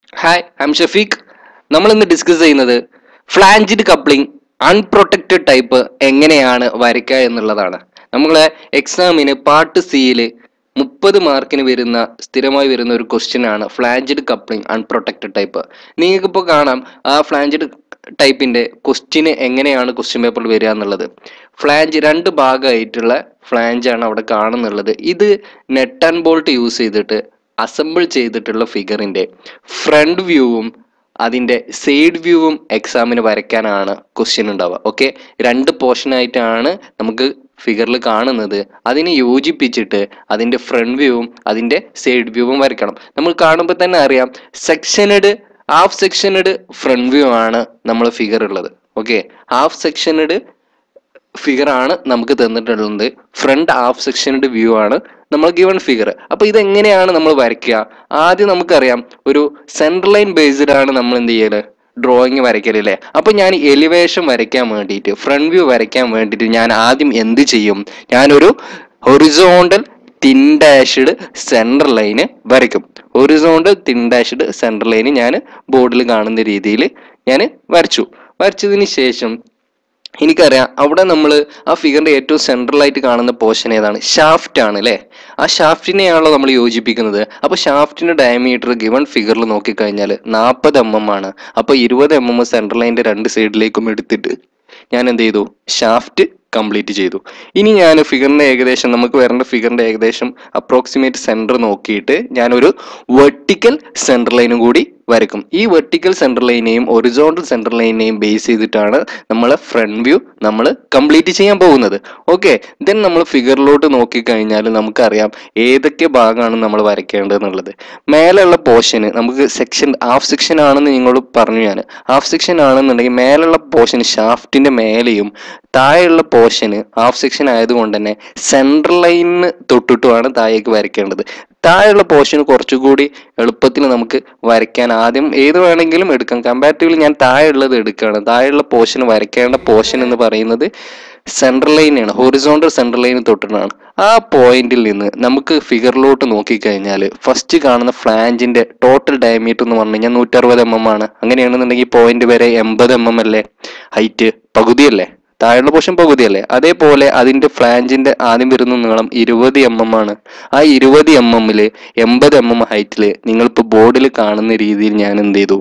hi I M Shafeeq നമ്മൾ ഇന്ന് discuss ചെയ്യുന്നത് ഫ്ലാഞ്ചിഡ് കപ്ലിംഗ് അൺപ്രൊട്ടക്റ്റഡ് ടൈപ്പ് എങ്ങനെയാണ് വരയ്ക്കുക എന്നുള്ളതാണ് നമ്മളെ എക്സാമിന് പാർട്ട് സിയിൽ മുപ്പത് മാർക്കിന് വരുന്ന സ്ഥിരമായി വരുന്ന ഒരു ക്വസ്റ്റ്യൻ ആണ് ഫ്ലാഞ്ചിഡ് കപ്ലിംഗ് അൺപ്രൊട്ടക്റ്റഡ് ടൈപ്പ് നിങ്ങൾക്കിപ്പോൾ കാണാം ആ ഫ്ലാഞ്ചിഡ് ടൈപ്പിന്റെ ക്വസ്റ്റ്യന് എങ്ങനെയാണ് ക്വസ്റ്റ്യൻ പേപ്പറിൽ വരിക എന്നുള്ളത് ഫ്ലാഞ്ച് രണ്ട് ഭാഗമായിട്ടുള്ള ഫ്ലാഞ്ച് ആണ് അവിടെ കാണുന്നുള്ളത് ഇത് നെറ്റ് ആൻഡ് ബോൾട്ട് യൂസ് ചെയ്തിട്ട് അസംബിൾ ചെയ്തിട്ടുള്ള ഫിഗറിന്റെ ഫ്രണ്ട് വ്യൂവും അതിന്റെ സൈഡ് വ്യൂവും എക്സാമിന് വരയ്ക്കാനാണ് ക്വസ്റ്റ്യൻ ഉണ്ടാവുക ഓക്കെ രണ്ട് പോർഷൻ ആയിട്ടാണ് നമുക്ക് ഫിഗറിൽ കാണുന്നത് അതിനെ യോജിപ്പിച്ചിട്ട് അതിന്റെ ഫ്രണ്ട് വ്യൂവും അതിന്റെ സൈഡ് വ്യൂവും വരയ്ക്കണം നമ്മൾ കാണുമ്പോൾ തന്നെ അറിയാം sectioned half sectioned front view ആണ് നമ്മൾ ഫിഗർ ഉള്ളത് ഓക്കെ ഹാഫ് സെക്ഷനഡ് ഫിഗർ ആണ് നമുക്ക് തന്നിട്ടുള്ളത് ഫ്രണ്ട് ഹാഫ് സെക്ഷനഡ് വ്യൂ ആണ് നമ്മൾ ഗിവൺ ഫിഗർ അപ്പൊ ഇത് എങ്ങനെയാണ് നമ്മൾ വരയ്ക്കുക ആദ്യം നമുക്കറിയാം ഒരു സെൻട്രൽ ലൈൻ ബേസ്ഡ് ആണ് നമ്മൾ എന്ത് ചെയ്യല് ഡ്രോയിങ് വരയ്ക്കലല്ലേ അപ്പൊ ഞാൻ എലിവേഷൻ വരയ്ക്കാൻ വേണ്ടിയിട്ട് ഫ്രണ്ട് വ്യൂ വരയ്ക്കാൻ വേണ്ടിയിട്ട് ഞാൻ ആദ്യം എന്ത് ചെയ്യും ഞാനൊരു horizontal thin dashed central line വരയ്ക്കും horizontal thin dashed central line ഞാൻ ബോർഡിൽ കാണുന്ന രീതിയിൽ ഞാൻ വരച്ചു വരച്ചതിന് ശേഷം എനിക്കറിയാം അവിടെ നമ്മൾ ആ ഫിഗറിന്റെ ഏറ്റവും സെൻട്രൽ ആയിട്ട് കാണുന്ന പോർഷൻ ഏതാണ് ഷാഫ്റ്റ് ആണ് അല്ലേ ആ ഷാഫ്റ്റിനെയാണല്ലോ നമ്മൾ യോജിപ്പിക്കുന്നത് അപ്പൊ ഷാഫ്റ്റിന്റെ ഡയമീറ്റർ ഗിവൺ ഫിഗറിൽ നോക്കിക്കഴിഞ്ഞാൽ നാൽപ്പത് എം എം ആണ് അപ്പൊ ഇരുപത് എം എം സെൻട്രൽ ലൈനിന്റെ രണ്ട് സൈഡിലേക്കും എടുത്തിട്ട് ഞാൻ എന്ത് ചെയ്തു ഷാഫ്റ്റ് കംപ്ലീറ്റ് ചെയ്തു ഇനി ഞാൻ ഫിഗറിന്റെ ഏകദേശം നമുക്ക് വരേണ്ട ഫിഗറിന്റെ ഏകദേശം അപ്രോക്സിമേറ്റ് സെന്റർ നോക്കിയിട്ട് ഞാനൊരു വെർട്ടിക്കൽ സെന്റർ ലൈനും കൂടി വരയ്ക്കും ഈ വെർട്ടിക്കൽ സെന്റർ ലൈനെയും ഒറിസോണ്ടൽ സെന്റർ ലൈനെയും ബേസ് ചെയ്തിട്ടാണ് നമ്മൾ ഫ്രണ്ട് വ്യൂ നമ്മൾ കംപ്ലീറ്റ് ചെയ്യാൻ പോകുന്നത് ഓക്കെ ദെൻ നമ്മൾ ഫിഗറിലോട്ട് നോക്കിക്കഴിഞ്ഞാൽ നമുക്കറിയാം ഏതൊക്കെ ഭാഗമാണ് നമ്മൾ വരയ്ക്കേണ്ടത് എന്നുള്ളത് മേലെയുള്ള പോർഷന് നമുക്ക് സെക്ഷൻ ഹാഫ് സെക്ഷൻ ആണെന്ന് നിങ്ങളോട് പറഞ്ഞു ഞാൻ ഹാഫ് സെക്ഷൻ ആണെന്നുണ്ടെങ്കിൽ മേലുള്ള പോർഷൻ ഷാഫ്റ്റിന്റെ മേലെയും താഴെയുള്ള പോർഷന് ഹാഫ് സെക്ഷൻ ആയതുകൊണ്ട് തന്നെ സെൻട്രൽ ലൈനിന് തൊട്ടിട്ടുമാണ് താഴേക്ക് വരയ്ക്കേണ്ടത് താഴെയുള്ള പോർഷൻ കുറച്ചുകൂടി എളുപ്പത്തിൽ നമുക്ക് വരയ്ക്കാൻ ആദ്യം ഏത് വേണമെങ്കിലും എടുക്കാം കമ്പാരിറ്റീവ്ലി ഞാൻ താഴെയുള്ളത് എടുക്കുകയാണ് താഴെയുള്ള പോർഷൻ വരയ്ക്കേണ്ട പോർഷൻ എന്ന് പറയുന്നത് സെൻട്രൽ ലൈനാണ് ഹൊറിസോണ്ടൽ സെൻട്രൽ ലൈൻ തൊട്ടിട്ടാണ് ആ പോയിന്റിൽ നിന്ന് നമുക്ക് ഫിഗറിലോട്ട് നോക്കിക്കഴിഞ്ഞാൽ ഫസ്റ്റ് കാണുന്ന ഫ്ലാഞ്ചിന്റെ ടോട്ടൽ ഡയമീറ്റർ എന്ന് പറഞ്ഞു കഴിഞ്ഞാൽ നൂറ്ററുപത് എം എം ആണ് അങ്ങനെയാണെന്നുണ്ടെങ്കിൽ പോയിന്റ് വരെ എൺപത് എം എം അല്ലേ ഹൈറ്റ് പകുതിയല്ലേ താഴെയുള്ള പോർഷൻ പകുതിയല്ലേ അതേപോലെ അതിന്റെ ഫ്ലാഞ്ചിന്റെ ആദ്യം വരുന്ന നീളം ഇരുപത് എം എം ആണ് ആ ഇരുപത് എം എമ്മില് എൺപത് എം എം ഹൈറ്റില് നിങ്ങളിപ്പോ ബോർഡിൽ കാണുന്ന രീതിയിൽ ഞാൻ എന്ത് ചെയ്തു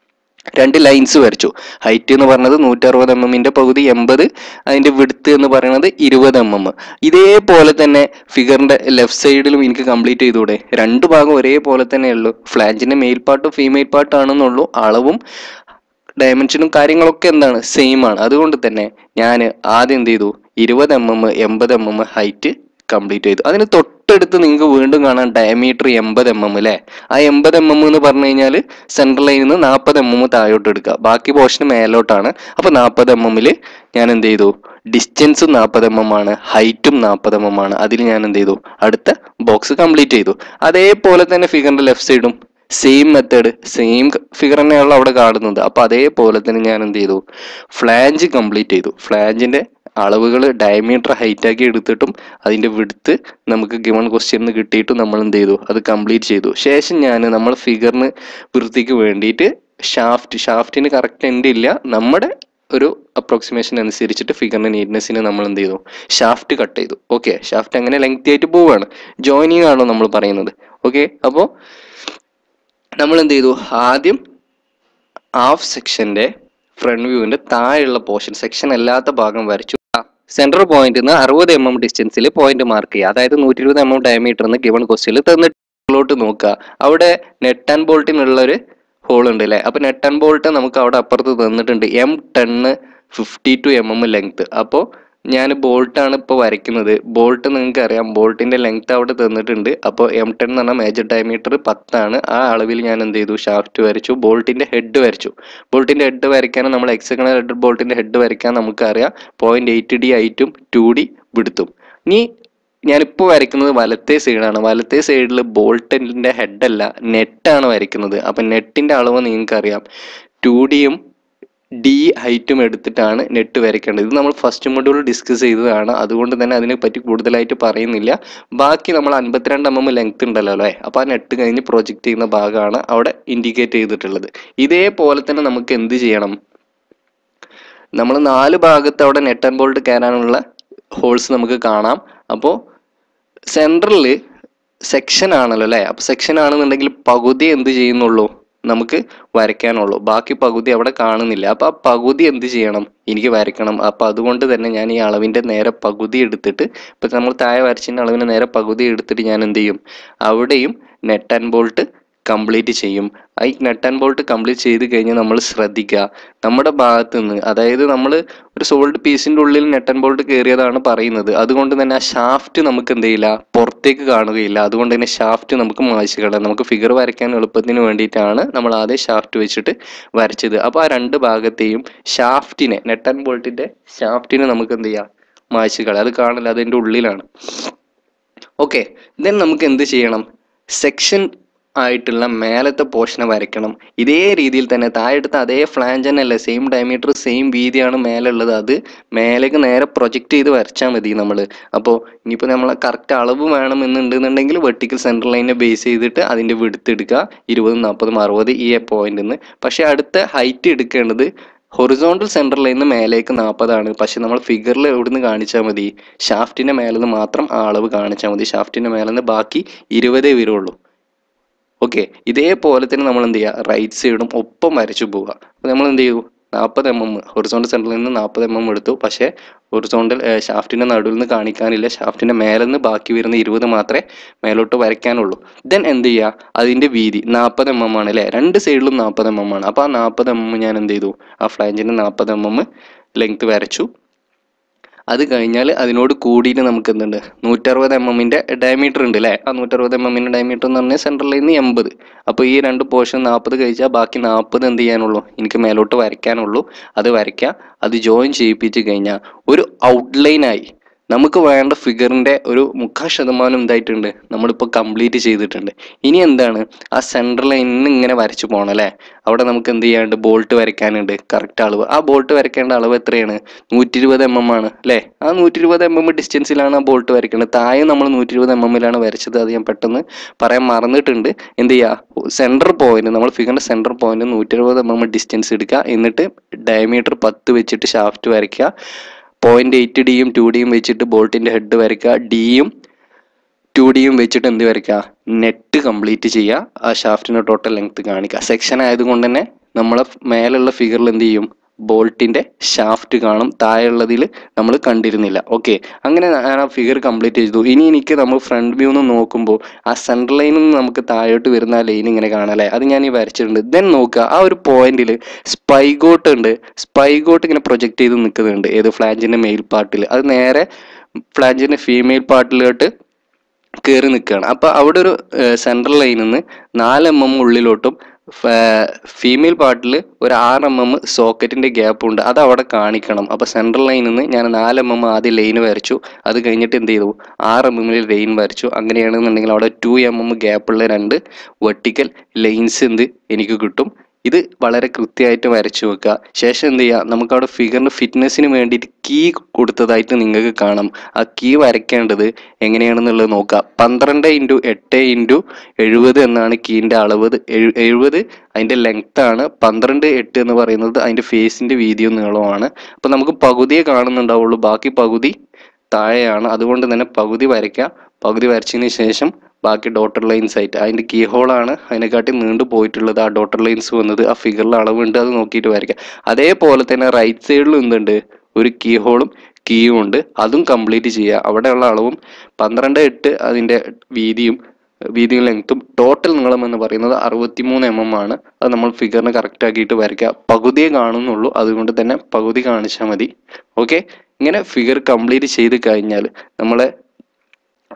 രണ്ട് ലൈൻസ് വരച്ചു ഹൈറ്റ് എന്ന് പറഞ്ഞത് നൂറ്ററുപത് എം എമ്മിന്റെ പകുതി എൺപത് അതിന്റെ വിടുത്ത് എന്ന് പറയുന്നത് ഇരുപത് എം എം ഇതേപോലെ തന്നെ ഫിഗറിന്റെ ലെഫ്റ്റ് സൈഡിലും എനിക്ക് കംപ്ലീറ്റ് ചെയ്തൂടെ രണ്ട് ഭാഗം ഒരേപോലെ തന്നെ ഉള്ളൂ ഫ്ലാഞ്ചിന്റെ മെയിൽ പാർട്ടും ഫീമെയിൽ പാർട്ടും ആണെന്നുള്ളൂ അളവും ഡയമെൻഷനും കാര്യങ്ങളൊക്കെ എന്താണ് സെയിം ആണ് അതുകൊണ്ട് തന്നെ ഞാൻ ആദ്യം എന്ത് ചെയ്തു ഇരുപത് എം എം എൺപത് എം എം ഹൈറ്റ് കംപ്ലീറ്റ് ചെയ്തു അതിന് തൊട്ടടുത്ത് നിങ്ങൾക്ക് വീണ്ടും കാണാൻ ഡയമീറ്റർ എൺപത് എം എം അല്ലേ ആ എൺപത് എം എം എന്ന് പറഞ്ഞു കഴിഞ്ഞാൽ സെൻട്രൽ ലൈനിൽ നിന്ന് നാൽപ്പത് എം എം താഴോട്ട് എടുക്കുക ബാക്കി പോർഷൻ മേലോട്ടാണ് അപ്പൊ നാൽപ്പത് എം എമ്മിൽ ഞാൻ എന്ത് ചെയ്തു ഡിസ്റ്റൻസും നാൽപ്പത് എം എം ആണ് ഹൈറ്റും നാൽപ്പത് എം എം ആണ് അതിൽ ഞാൻ എന്ത് ചെയ്തു അടുത്ത ബോക്സ് കംപ്ലീറ്റ് ചെയ്തു അതേപോലെ തന്നെ ഫിഗറിന്റെ ലെഫ്റ്റ് സൈഡും സെയിം മെത്തേഡ് സെയിം ഫിഗർ തന്നെയാണല്ലോ അവിടെ കാണുന്നത് അപ്പൊ അതേപോലെ തന്നെ ഞാൻ എന്ത് ചെയ്തു ഫ്ലാഞ്ച് കംപ്ലീറ്റ് ചെയ്തു ഫ്ലാഞ്ചിന്റെ അളവുകൾ ഡയമീറ്റർ ഹൈറ്റ് ആക്കി എടുത്തിട്ടും അതിന്റെ വിടുത്ത് നമുക്ക് ഗിവൺ ക്വസ്റ്റ്യൻ കിട്ടിയിട്ടും നമ്മൾ എന്ത് ചെയ്തു അത് കംപ്ലീറ്റ് ചെയ്തു ശേഷം ഞാൻ നമ്മൾ ഫിഗറിന് വൃത്തിക്ക് വേണ്ടിയിട്ട് ഷാഫ്റ്റ് ഷാഫ്റ്റിന് കറക്റ്റ് എൻഡ് ഇല്ല നമ്മുടെ ഒരു അപ്രോക്സിമേഷൻ അനുസരിച്ചിട്ട് ഫിഗറിന്റെ നീറ്റ്നെസ്സിന് നമ്മൾ എന്ത് ചെയ്തു ഷാഫ്റ്റ് കട്ട് ചെയ്തു ഓക്കെ ഷാഫ്റ്റ് അങ്ങനെ ലെങ്തി ആയിട്ട് പോവുകയാണ് ജോയിനിങ് ആണോ നമ്മൾ പറയുന്നത് ഓക്കെ അപ്പോൾ നമ്മൾ എന്ത് ചെയ്തു ആദ്യം ഹാഫ് സെക്ഷന്റെ ഫ്രണ്ട് വ്യൂവിന്റെ താഴെയുള്ള പോർഷൻ സെക്ഷൻ അല്ലാത്ത ഭാഗം വരച്ചു സെൻട്രൽ പോയിന്റ് നിന്ന് അറുപത് എം എം ഡിസ്റ്റൻസിൽ പോയിന്റ് മാർക്ക് ചെയ്യുക അതായത് നൂറ്റി ഇരുപത് എം എം ഡയമീറ്റർ എന്ന് ഗിവൺ ക്വസ്റ്റ്യനിൽ തന്നിട്ട് നോക്കുക അവിടെ നെറ്റ് ആൻഡ് ബോൾട്ടിനുള്ള ഒരു ഹോൾ ഉണ്ട് അല്ലേ അപ്പൊ നെറ്റ് ആൻഡ് ബോൾട്ട് നമുക്ക് അവിടെ അപ്പുറത്ത് തന്നിട്ടുണ്ട് എം ടെന്ന് fifty two M M length അപ്പോൾ ഞാൻ ബോൾട്ടാണ് ഇപ്പോൾ വരയ്ക്കുന്നത് ബോൾട്ട് നിങ്ങൾക്ക് അറിയാം ബോൾട്ടിന്റെ ലെങ്ത് അവിടെ തന്നിട്ടുണ്ട് അപ്പോൾ എം ടെൻ എന്ന് പറഞ്ഞാൽ മേജർ ഡയമീറ്റർ പത്താണ് ആ അളവിൽ ഞാൻ എന്ത് ചെയ്തു ഷാഫ്റ്റ് വരച്ചു ബോൾട്ടിന്റെ ഹെഡ് വരച്ചു ബോൾട്ടിന്റെ ഹെഡ് വരയ്ക്കാൻ നമ്മൾ എക്സഗണൽ ഹെഡ് ബോൾട്ടിന്റെ ഹെഡ് വരയ്ക്കാൻ നമുക്കറിയാം പോയിന്റ് എയ്റ്റ് ഡി ഹൈറ്റും ടു ഡി വിടുത്തും ഇനി ഞാനിപ്പോൾ വരയ്ക്കുന്നത് വലത്തെ സൈഡാണ് വലത്തെ സൈഡിൽ ബോൾട്ടിന്റെ ഹെഡല്ല നെറ്റാണ് വരയ്ക്കുന്നത് അപ്പം നെറ്റിന്റെ അളവ് നിങ്ങൾക്കറിയാം ടു ഡിയും ഡി ഹൈറ്റും എടുത്തിട്ടാണ് നെറ്റ് വരയ്ക്കേണ്ടത് ഇത് നമ്മൾ ഫസ്റ്റ് മൊഡ്യൂൾ ഡിസ്കസ് ചെയ്തതാണ് അതുകൊണ്ട് തന്നെ അതിനെപ്പറ്റി കൂടുതലായിട്ട് പറയുന്നില്ല ബാക്കി നമ്മൾ അൻപത്തിരണ്ട് എം എം ലെങ്ത് ഉണ്ടല്ലോ അല്ലേ അപ്പോൾ ആ നെറ്റ് കഴിഞ്ഞ് പ്രൊജക്റ്റ് ചെയ്യുന്ന ഭാഗമാണ് അവിടെ ഇൻഡിക്കേറ്റ് ചെയ്തിട്ടുള്ളത് ഇതേപോലെ തന്നെ നമുക്ക് എന്ത് ചെയ്യണം നമ്മൾ നാല് ഭാഗത്ത് അവിടെ നെറ്റ് ആൻഡ് ബോൾട്ട് കയറാനുള്ള ഹോൾസ് നമുക്ക് കാണാം അപ്പോൾ സെൻട്രലിൽ സെക്ഷൻ ആണല്ലോ അല്ലേ അപ്പോൾ സെക്ഷൻ ആണെന്നുണ്ടെങ്കിൽ പകുതി എന്ത് ചെയ്യുന്നുള്ളൂ നമുക്ക് വരയ്ക്കാനുള്ളൂ ബാക്കി പകുതി അവിടെ കാണുന്നില്ല അപ്പോൾ ആ പകുതി എന്ത് ചെയ്യണം എനിക്ക് വരയ്ക്കണം അപ്പോൾ അതുകൊണ്ട് തന്നെ ഞാൻ ഈ അളവിൻ്റെ നേരെ പകുതി എടുത്തിട്ട് ഇപ്പം നമ്മൾ താഴെ വരച്ചതിൻ്റെ അളവിൻ്റെ നേരെ പകുതി എടുത്തിട്ട് ഞാൻ എന്ത് ചെയ്യും അവിടെയും നെറ്റ് ആൻഡ് ബോൾട്ട് കംപ്ലീറ്റ് ചെയ്യും ഈ നെറ്റ് ആൻഡ് ബോൾട്ട് കംപ്ലീറ്റ് ചെയ്ത് കഴിഞ്ഞാൽ നമ്മൾ ശ്രദ്ധിക്കുക നമ്മുടെ ഭാഗത്ത് നിന്ന് അതായത് നമ്മൾ ഒരു സോൾഡ് പീസിൻ്റെ ഉള്ളിൽ നെറ്റ് ആൻഡ് ബോൾട്ട് കയറിയതാണ് പറയുന്നത് അതുകൊണ്ട് തന്നെ ആ ഷാഫ്റ്റ് നമുക്ക് എന്ത് ചെയ്യില്ല പുറത്തേക്ക് കാണുകയില്ല അതുകൊണ്ട് തന്നെ ഷാഫ്റ്റ് നമുക്ക് മായ്ച്ചു കളയാം നമുക്ക് ഫിഗർ വരയ്ക്കാൻ എളുപ്പത്തിന് വേണ്ടിയിട്ടാണ് നമ്മൾ ആദ്യം ഷാഫ്റ്റ് വെച്ചിട്ട് വരച്ചത് അപ്പോൾ ആ രണ്ട് ഭാഗത്തെയും ഷാഫ്റ്റിനെ നെറ്റ് ആൻഡ് ബോൾട്ടിൻ്റെ ഷാഫ്റ്റിനെ നമുക്ക് എന്ത് ചെയ്യാം മായ്ച്ചു കളയാം അത് കാണില്ല അതിൻ്റെ ഉള്ളിലാണ് ഓക്കെ ദെൻ നമുക്ക് എന്ത് ചെയ്യണം സെക്ഷൻ ആയിട്ടുള്ള മേലത്തെ പോർഷനെ വരയ്ക്കണം ഇതേ രീതിയിൽ തന്നെ താഴെടുത്ത അതേ ഫ്ലാഞ്ച് തന്നെയല്ലേ സെയിം ഡയമീറ്റർ സെയിം വീതിയാണ് മേലുള്ളത് അത് മേലേക്ക് നേരെ പ്രൊജക്റ്റ് ചെയ്ത് വരച്ചാൽ മതി നമ്മൾ അപ്പോൾ ഇനിയിപ്പോൾ നമ്മൾ കറക്റ്റ് അളവ് വേണം എന്നുണ്ടെന്നുണ്ടെങ്കിൽ വെർട്ടിക്കൽ സെൻറ്റർ ലൈനെ ബേസ് ചെയ്തിട്ട് അതിൻ്റെ വിടുത്ത് എടുക്കുക ഇരുപതും നാൽപ്പതും അറുപത് ഈ പോയിന്റിൽ നിന്ന് പക്ഷേ അടുത്ത ഹൈറ്റ് എടുക്കേണ്ടത് ഹൊറിസോണ്ടൽ സെൻറ്റർ ലൈനിന്ന് മേലേക്ക് നാൽപ്പതാണ് പക്ഷെ നമ്മൾ ഫിഗറിൽ എവിടുന്ന് കാണിച്ചാൽ മതി ഷാഫ്റ്റിൻ്റെ മേലെ നിന്ന് മാത്രം ആ അളവ് കാണിച്ചാൽ മതി ഷാഫ്റ്റിൻ്റെ മേലെ നിന്ന് ബാക്കി ഇരുപതേ വരുള്ളൂ ഓക്കെ ഇതേപോലെ തന്നെ നമ്മൾ എന്ത് ചെയ്യുക റൈറ്റ് സൈഡും ഒപ്പം വരച്ചു പോവുക അപ്പോൾ നമ്മൾ എന്ത് ചെയ്തു നാൽപ്പത് എം എം ഹൊറിസോണ്ടൽ സെൻറ്ററിൽ നിന്ന് നാൽപ്പത് എം എം എടുത്തു പക്ഷേ ഹൊറിസോണ്ടൽ ഷാഫ്റ്റിൻ്റെ നടുവിൽ നിന്ന് കാണിക്കാനില്ല ഷാഫ്റ്റിൻ്റെ മേലെ നിന്ന് ബാക്കി വരുന്ന ഇരുപത് മാത്രമേ മേലോട്ട് വരയ്ക്കാനുള്ളൂ ദെൻ എന്ത് ചെയ്യുക അതിൻ്റെ വീതി നാൽപ്പത് എം എം ആണ് അല്ലേ രണ്ട് സൈഡിലും നാൽപ്പത് എം എം ആണ് അപ്പോൾ ആ നാൽപ്പത് എം എം ഞാൻ എന്ത് ചെയ്തു ആ ഫ്ലാഞ്ചിൻ്റെ നാൽപ്പത് എം എം ലെങ്ത് വരച്ചു അത് കഴിഞ്ഞാൽ അതിനോട് കൂടിയിട്ട് നമുക്ക് എന്തുണ്ട് നൂറ്ററുപത് എം എമ്മിൻ്റെ ഡയമീറ്റർ ഉണ്ട് അല്ലേ ആ നൂറ്ററുപത് എം എമ്മിൻ്റെ ഡയമീറ്റർ എന്ന് പറഞ്ഞാൽ സെൻട്രൽ ലൈനിൽ എൺപത് അപ്പോൾ ഈ രണ്ട് പോർഷൻ നാൽപ്പത് കഴിച്ചാൽ ബാക്കി നാൽപ്പത് എന്ത് ചെയ്യാനുള്ളൂ എനിക്ക് മേലോട്ട് വരയ്ക്കാനുള്ളൂ അത് വരയ്ക്കുക അത് ജോയിൻ ചെയ്യിപ്പിച്ച് കഴിഞ്ഞാൽ ഒരു ഔട്ട്ലൈനായി നമുക്ക് വേണ്ട ഫിഗറിൻ്റെ ഒരു മുക്കാൽ ശതമാനം എന്തായിട്ടുണ്ട് നമ്മളിപ്പോൾ കംപ്ലീറ്റ് ചെയ്തിട്ടുണ്ട് ഇനി എന്താണ് ആ സെൻട്രൽ ലൈനിൽ ഇങ്ങനെ വരച്ചു പോകണം അല്ലേ അവിടെ നമുക്ക് എന്ത് ചെയ്യാണ്ട് ബോൾട്ട് വരയ്ക്കാനുണ്ട് കറക്റ്റ് അളവ് ആ ബോൾട്ട് വരയ്ക്കേണ്ട അളവ് എത്രയാണ് നൂറ്റി ഇരുപത് എം എം ആണ് അല്ലേ ആ നൂറ്റി ഇരുപത് എം എം ഡിസ്റ്റൻസിലാണ് ആ ബോൾട്ട് വരയ്ക്കുന്നത് താഴെ നമ്മൾ നൂറ്റി ഇരുപത് എം എമ്മിലാണ് വരച്ചത് അത് ഞാൻ പെട്ടെന്ന് പറയാൻ മറന്നിട്ടുണ്ട് എന്ത് ചെയ്യുക സെൻറ്റർ പോയിന്റ് നമ്മൾ ഫിഗറിൻ്റെ സെൻറ്റർ പോയിന്റ് നൂറ്റി ഇരുപത് എം എം ഡിസ്റ്റൻസ് എടുക്കുക എന്നിട്ട് ഡയമീറ്റർ പത്ത് വെച്ചിട്ട് ഷാഫ്റ്റ് വരയ്ക്കുക പോയിന്റ് എയ്റ്റ് ഡിയും ടു ഡിയും വെച്ചിട്ട് ബോൾട്ടിൻ്റെ ഹെഡ് വരയ്ക്കുക ഡിയും ടു ഡിയും വെച്ചിട്ട് എന്ത് വരയ്ക്കുക നെറ്റ് കംപ്ലീറ്റ് ചെയ്യുക ആ ഷാഫ്റ്റിൻ്റെ ടോട്ടൽ ലെങ്ത് കാണിക്കുക സെക്ഷൻ ആയതുകൊണ്ട് തന്നെ നമ്മളെ മേലുള്ള ഫിഗറിൽ എന്ത് ചെയ്യും ബോൾട്ടിൻ്റെ ഷാഫ്റ്റ് കാണും താഴെയുള്ളതിൽ നമ്മൾ കണ്ടിരുന്നില്ല ഓക്കെ അങ്ങനെ ഞാൻ ആ ഫിഗർ കംപ്ലീറ്റ് ചെയ്തു ഇനി എനിക്ക് നമ്മൾ ഫ്രണ്ട് വ്യൂ നിന്ന് നോക്കുമ്പോൾ ആ സെൻട്രൽ ലൈനിൽ നിന്ന് നമുക്ക് താഴോട്ട് വരുന്ന ആ ലൈൻ ഇങ്ങനെ കാണാം അല്ലേ അത് ഞാൻ ഈ വരച്ചിട്ടുണ്ട് ദെൻ നോക്കുക ആ ഒരു പോയിന്റിൽ സ്പൈഗോട്ട് ഉണ്ട് സ്പൈഗോട്ട് ഇങ്ങനെ പ്രൊജക്റ്റ് ചെയ്ത് നിൽക്കുന്നുണ്ട് ഏത് ഫ്ലാഞ്ചിൻ്റെ മെയിൽ പാർട്ടിൽ അത് നേരെ ഫ്ലാഞ്ചിൻ്റെ ഫീമെയിൽ പാർട്ടിലോട്ട് കയറി നിൽക്കുകയാണ് അപ്പോൾ അവിടെ ഒരു സെൻട്രൽ ലൈനിൽ നിന്ന് നാല് എം എം ഉള്ളിലോട്ടും ഫീമെയിൽ പാർട്ടിൽ ഒരു ആറ് എം എം സോക്കറ്റിൻ്റെ ഗ്യാപ്പ് ഉണ്ട് അത് അവിടെ കാണിക്കണം അപ്പോൾ സെൻട്രൽ ലൈനിൽ നിന്ന് ഞാൻ നാല് എം എം ആദ്യം ലൈൻ വരച്ചു അത് കഴിഞ്ഞിട്ട് എന്ത് ചെയ്തു ആറ് എം എമ്മിൽ ലൈൻ വരച്ചു അങ്ങനെയാണെന്നുണ്ടെങ്കിൽ അവിടെ ടു എം എം ഗ്യാപ്പുള്ള രണ്ട് വെർട്ടിക്കൽ ലൈൻസ് എന്ത് എനിക്ക് കിട്ടും ഇത് വളരെ കൃത്യമായിട്ട് വരച്ചു വെക്കുക ശേഷം എന്ത് ചെയ്യുക നമുക്ക് അവിടെ ഫിഗറിന് ഫിറ്റ്നസ്സിന് വേണ്ടിയിട്ട് കീ കൊടുത്തതായിട്ട് നിങ്ങൾക്ക് കാണാം ആ കീ വരയ്ക്കേണ്ടത് എങ്ങനെയാണെന്നുള്ളത് നോക്കുക പന്ത്രണ്ട് ഇൻറ്റു എട്ട് ഇൻറ്റു എഴുപത് എന്നാണ് കീൻ്റെ അളവ് എഴു- എഴുപത് അതിൻ്റെ ലെങ്ത് ആണ് പന്ത്രണ്ട് എട്ട് എന്ന് പറയുന്നത് അതിൻ്റെ ഫേസിൻ്റെ വീതിയും നീളമാണ് അപ്പോൾ നമുക്ക് പകുതിയെ കാണുന്നുണ്ടാവുള്ളൂ ബാക്കി പകുതി താഴെയാണ് അതുകൊണ്ട് തന്നെ പകുതി വരയ്ക്കുക പകുതി വരച്ചതിന് ശേഷം ബാക്കി ഡോട്ടർ ലൈൻസ് ആയിട്ട് അതിൻ്റെ കീ ഹോളാണ് അതിനെക്കാട്ടി നീണ്ടു പോയിട്ടുള്ളത് ആ ഡോട്ടർ ലൈൻസ് വന്നത് ആ ഫിഗറിൽ അളവുണ്ട് അത് നോക്കിയിട്ട് വരയ്ക്കുക അതേപോലെ തന്നെ റൈറ്റ് സൈഡിൽ എന്തുണ്ട് ഒരു കീ ഹോളും കീയും ഉണ്ട് അതും കംപ്ലീറ്റ് ചെയ്യുക അവിടെയുള്ള അളവും പന്ത്രണ്ട് എട്ട് അതിൻ്റെ വീതിയും വീതിയും ലെങ്ത്തും ടോട്ടൽ നീളം എന്ന് പറയുന്നത് അറുപത്തിമൂന്ന് എം എം ആണ് അത് നമ്മൾ ഫിഗറിന് കറക്റ്റ് ആക്കിയിട്ട് വരയ്ക്കുക പകുതിയെ കാണുന്നുള്ളൂ അതുകൊണ്ട് തന്നെ പകുതി കാണിച്ചാൽ മതി ഓക്കെ ഇങ്ങനെ ഫിഗർ കംപ്ലീറ്റ് ചെയ്ത് കഴിഞ്ഞാൽ നമ്മളെ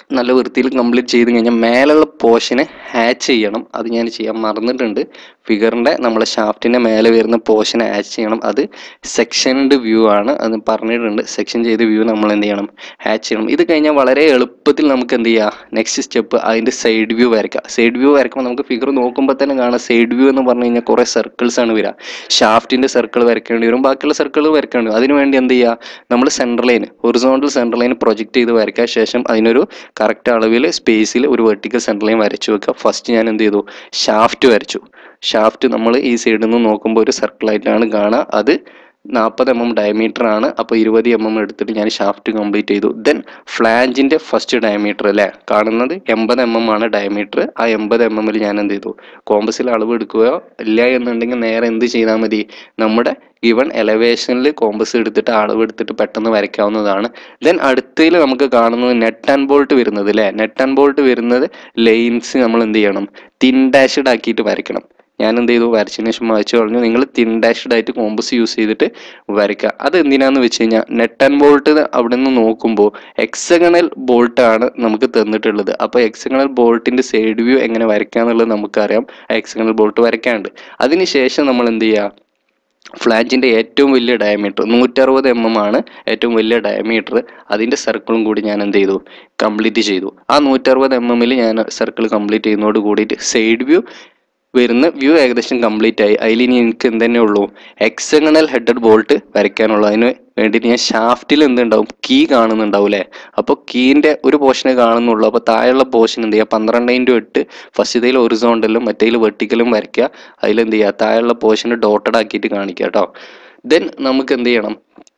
നല്ല വൃത്തിയിൽ കംപ്ലീറ്റ് ചെയ്ത് കഴിഞ്ഞാൽ മേലുള്ള പോർഷനെ ഹാച്ച് ചെയ്യണം അത് ഞാൻ ചെയ്യാൻ മറന്നിട്ടുണ്ട് ഫിഗറിൻ്റെ നമ്മളെ ഷാഫ്റ്റിൻ്റെ മേലെ വരുന്ന പോർഷൻ ഹാച്ച് ചെയ്യണം അത് സെക്ഷൻഡ് വ്യൂ ആണ് അത് പറഞ്ഞിട്ടുണ്ട് സെക്ഷൻ ചെയ്ത വ്യൂ നമ്മൾ എന്ത് ചെയ്യണം ഹാച്ച് ചെയ്യണം ഇത് കഴിഞ്ഞാൽ വളരെ എളുപ്പത്തിൽ നമുക്ക് എന്ത് ചെയ്യാം നെക്സ്റ്റ് സ്റ്റെപ്പ് അതിൻ്റെ സൈഡ് വ്യൂ വരയ്ക്കാം സൈഡ് വ്യൂ വരയ്ക്കുമ്പോൾ നമുക്ക് ഫിഗർ നോക്കുമ്പോൾ തന്നെ കാണാം സൈഡ് വ്യൂ എന്ന് പറഞ്ഞു കഴിഞ്ഞാൽ കുറേ സർക്കിൾസ് ആണ് വരിക ഷാഫ്റ്റിൻ്റെ സർക്കിൾ വരയ്ക്കേണ്ടി വരും ബാക്കിയുള്ള സർക്കിൾ വരയ്ക്കേണ്ടി വരും അതിന് വേണ്ടി എന്ത് ചെയ്യുക നമ്മൾ central line horizontal central line project ചെയ്ത് വരയ്ക്കുക ശേഷം അതിനൊരു കറക്റ്റ് അളവിൽ സ്പേസിൽ ഒരു വെർട്ടിക്കൽ സെൻട്രൽ ലൈൻ വരച്ചു വെക്കുക ഫസ്റ്റ് ഞാൻ എന്ത് ചെയ്തു ഷാഫ്റ്റ് വരച്ചു ഷാഫ്റ്റ് നമ്മൾ ഈ സൈഡിൽ നിന്ന് നോക്കുമ്പോൾ ഒരു സർക്കിളായിട്ടാണ് കാണുക അത് നാൽപ്പത് എം എം ഡയമീറ്റർ ആണ് അപ്പോൾ ഇരുപത് എം എം എടുത്തിട്ട് ഞാൻ ഷാഫ്റ്റ് കംപ്ലീറ്റ് ചെയ്തു ദെൻ ഫ്ലാഞ്ചിൻ്റെ ഫസ്റ്റ് ഡയമീറ്റർ അല്ലേ കാണുന്നത് എൺപത് എം എം ആണ് ഡയമീറ്റർ ആ എൺപത് എം എമ്മിൽ ഞാൻ എന്ത് ചെയ്തു കോമ്പസിൽ അളവ് എടുക്കുകയോ ഇല്ല എന്നുണ്ടെങ്കിൽ നേരെ എന്ത് ചെയ്താൽ മതി നമ്മുടെ ഗിവൺ എലവേഷനിൽ കോമ്പസ് എടുത്തിട്ട് അളവ് എടുത്തിട്ട് പെട്ടെന്ന് വരയ്ക്കാവുന്നതാണ് ദെൻ അടുത്തതിൽ നമുക്ക് കാണുന്നത് നെറ്റ് ആൻഡ് ബോൾട്ട് വരുന്നത് അല്ലേ നെറ്റ് ആൻഡ് ബോൾട്ട് വരുന്നത് ലൈൻസ് നമ്മൾ എന്ത് ചെയ്യണം തിൻ ഡാഷ്ഡ് ആക്കിയിട്ട് വരയ്ക്കണം ഞാൻ എന്ത് ചെയ്തു വരച്ചതിന് ശേഷം വായിച്ചു പറഞ്ഞു നിങ്ങൾ തിൻ ഡാഷ്ഡ് ആയിട്ട് കോമ്പസ് യൂസ് ചെയ്തിട്ട് വരയ്ക്കുക അത് എന്തിനാന്ന് വെച്ച് കഴിഞ്ഞാൽ നെറ്റ് ആൻഡ് ബോൾട്ട് അവിടെ നിന്ന് നോക്കുമ്പോൾ എക്സഗണൽ ബോൾട്ടാണ് നമുക്ക് തന്നിട്ടുള്ളത് അപ്പോൾ എക്സഗണൽ ബോൾട്ടിന്റെ സൈഡ് വ്യൂ എങ്ങനെ വരയ്ക്കുക എന്നുള്ളത് നമുക്കറിയാം എക്സഗണൽ ബോൾട്ട് വരയ്ക്കാണ്ട് അതിനുശേഷം നമ്മൾ എന്ത് ചെയ്യുക ഫ്ലാഞ്ചിൻ്റെ ഏറ്റവും വലിയ ഡയമീറ്റർ നൂറ്ററുപത് എം എം ആണ് ഏറ്റവും വലിയ ഡയമീറ്റർ അതിൻ്റെ സർക്കിളും കൂടി ഞാൻ എന്ത് ചെയ്തു കംപ്ലീറ്റ് ചെയ്തു ആ നൂറ്ററുപത് എം എമ്മിൽ ഞാൻ സർക്കിൾ കംപ്ലീറ്റ് ചെയ്യുന്നതോട് കൂടിയിട്ട് സൈഡ് വ്യൂ വരുന്ന വ്യൂ ഏകദേശം കംപ്ലീറ്റ് ആയി അതിൽ ഇനി എനിക്ക് എന്ത് തന്നെ ഉള്ളൂ എക്സഗണൽ ഹെഡഡ് ബോൾട്ട് വരയ്ക്കാനുള്ളൂ അതിന് വേണ്ടിയിട്ട് ഞാൻ ഷാഫ്റ്റിൽ എന്തുണ്ടാവും കീ കാണുന്നുണ്ടാവും അല്ലേ അപ്പോൾ കീൻ്റെ ഒരു പോർഷനെ കാണുന്നുള്ളൂ അപ്പോൾ താഴെയുള്ള പോർഷൻ എന്ത് ചെയ്യുക പന്ത്രണ്ട് ഇൻറ്റു എട്ട് ഫസ്റ്റത്തേൽ ഒറിസോണ്ടലും മറ്റേതിൽ വെർട്ടിക്കലും വരയ്ക്കുക അതിൽ എന്ത് ചെയ്യുക താഴെയുള്ള പോർഷന് ഡോട്ടഡ് ആക്കിയിട്ട് കാണിക്കുക കേട്ടോ ദെൻ നമുക്ക് എന്ത് ചെയ്യണം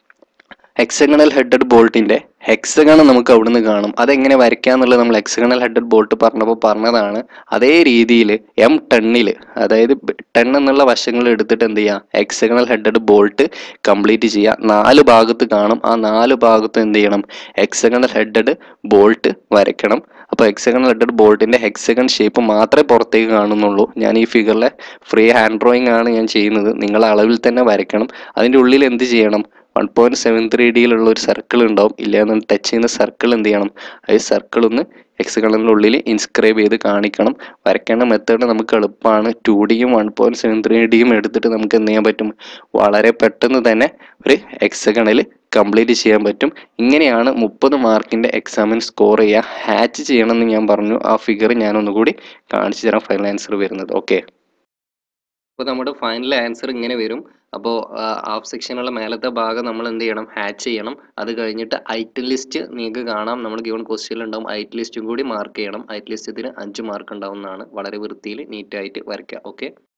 ഹെക്സഗണൽ ഹെഡഡ് ബോൾട്ടിന്റെ ഹെക്സഗൺ നമുക്ക് അവിടുന്ന് കാണും അതെങ്ങനെ വരയ്ക്കാന്നുള്ളത് നമ്മൾ ഹെക്സഗണൽ ഹെഡഡ് ബോൾട്ട് പറഞ്ഞപ്പോൾ പറഞ്ഞതാണ് അതേ രീതിയിൽ എം ടെണ്ണിൽ അതായത് ടെൻ എന്നുള്ള വശങ്ങൾ എടുത്തിട്ട് എന്ത് ചെയ്യുക ഹെക്സഗണൽ ഹെഡഡ് ബോൾട്ട് കംപ്ലീറ്റ് ചെയ്യുക നാല് ഭാഗത്ത് കാണും ആ നാല് ഭാഗത്ത് എന്ത് ചെയ്യണം ഹെക്സഗണൽ ഹെഡഡ് ബോൾട്ട് വരയ്ക്കണം അപ്പോൾ ഹെക്സഗണൽ ഹെഡഡ് ബോൾട്ടിന്റെ ഹെക്സഗൺ ഷേപ്പ് മാത്രമേ പുറത്തേക്ക് കാണുന്നുള്ളൂ ഞാൻ ഈ ഫിഗറിലെ ഫ്രീ ഹാൻഡ് ഡ്രോയിങ് ആണ് ഞാൻ ചെയ്യുന്നത് നിങ്ങൾ അളവിൽ തന്നെ വരയ്ക്കണം അതിൻ്റെ ഉള്ളിൽ എന്ത് ചെയ്യണം വൺ പോയിന്റ് സെവൻ ത്രീ ഡിയിലുള്ള ഒരു സർക്കിൾ ഉണ്ടാവും ഇല്ല എന്ന് ടച്ച് ചെയ്യുന്ന സർക്കിൾ എന്ത് ചെയ്യണം ആ സർക്കിൾ ഒന്ന് എക്സഗണലിൻ്റെ ഉള്ളിൽ ഇൻസ്ക്രൈബ് ചെയ്ത് കാണിക്കണം വരയ്ക്കേണ്ട മെത്തേഡ് നമുക്ക് എളുപ്പമാണ് ടു ഡിയും വൺ പോയിന്റ് സെവൻ ത്രീ ഡിയും എടുത്തിട്ട് നമുക്ക് എന്ത് ചെയ്യാൻ പറ്റും വളരെ പെട്ടെന്ന് തന്നെ ഒരു എക്സഗണിൽ കംപ്ലീറ്റ് ചെയ്യാൻ പറ്റും ഇങ്ങനെയാണ് മുപ്പത് മാർക്കിൻ്റെ എക്സാമിന് സ്കോർ ചെയ്യുക ഹാച്ച് ചെയ്യണമെന്ന് ഞാൻ പറഞ്ഞു ആ ഫിഗർ ഞാൻ ഒന്നുകൂടി കാണിച്ചു തരാം ഫൈനൽ ആൻസർ വരുന്നത് ഓക്കെ അപ്പോൾ നമ്മുടെ ഫൈനൽ ആൻസർ ഇങ്ങനെ വരും അപ്പോൾ ഹാഫ് സെക്ഷനുള്ള മേലത്തെ ഭാഗം നമ്മൾ എന്ത് ചെയ്യണം ഹാച്ച് ചെയ്യണം അത് കഴിഞ്ഞിട്ട് ഐറ്റം ലിസ്റ്റ് നിങ്ങൾക്ക് കാണാം നമ്മൾ ഗിവൺ ക്വസ്റ്റ്യനിൽ ഉണ്ടാവും ഐറ്റം ലിസ്റ്റും കൂടി മാർക്ക് ചെയ്യണം ഐറ്റം ലിസ്റ്റ് ഇതിന് അഞ്ച് മാർക്ക് ഉണ്ടാവുന്നതാണ് വളരെ വൃത്തിയിൽ നീറ്റായിട്ട് വരയ്ക്കുക ഓക്കെ